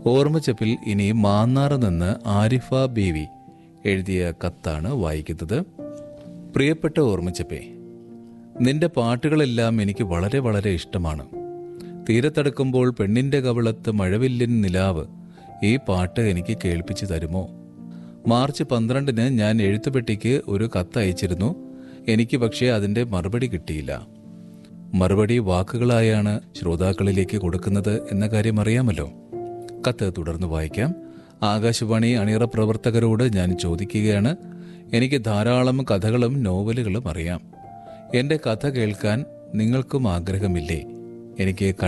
ഓർമ്മച്ചപ്പിൽ ഇനി മാന്നാറ് നിന്ന് ആരിഫ ബീവി എഴുതിയ കത്താണ് വായിക്കുന്നത് പ്രിയപ്പെട്ട ഓർമ്മച്ചപ്പേ നിന്റെ പാട്ടുകളെല്ലാം എനിക്ക് വളരെ വളരെ ഇഷ്ടമാണ് തീരത്തടുക്കുമ്പോൾ പെണ്ണിന്റെ കവിളത്ത് മഴവില്ലിൻ നിലാവ് ഈ പാട്ട് എനിക്ക് കേൾപ്പിച്ചു തരുമോ മാർച്ച് പന്ത്രണ്ടിന് ഞാൻ എഴുത്തുപെട്ടിക്ക് ഒരു കത്ത് അയച്ചിരുന്നു എനിക്ക് പക്ഷേ അതിന്റെ മറുപടി കിട്ടിയില്ല മറുപടി വാക്കുകളായാണ് ശ്രോതാക്കളിലേക്ക് കൊടുക്കുന്നത് എന്ന കാര്യം അറിയാമല്ലോ കത്ത് തുടർന്ന് വായിക്കാം ആകാശവാണി അണിയറ പ്രവർത്തകരോട് ഞാൻ ചോദിക്കുകയാണ് എനിക്ക് ധാരാളം കഥകളും നോവലുകളും അറിയാം എന്റെ കഥ കേൾക്കാൻ നിങ്ങൾക്കും ആഗ്രഹമില്ലേ എനിക്ക്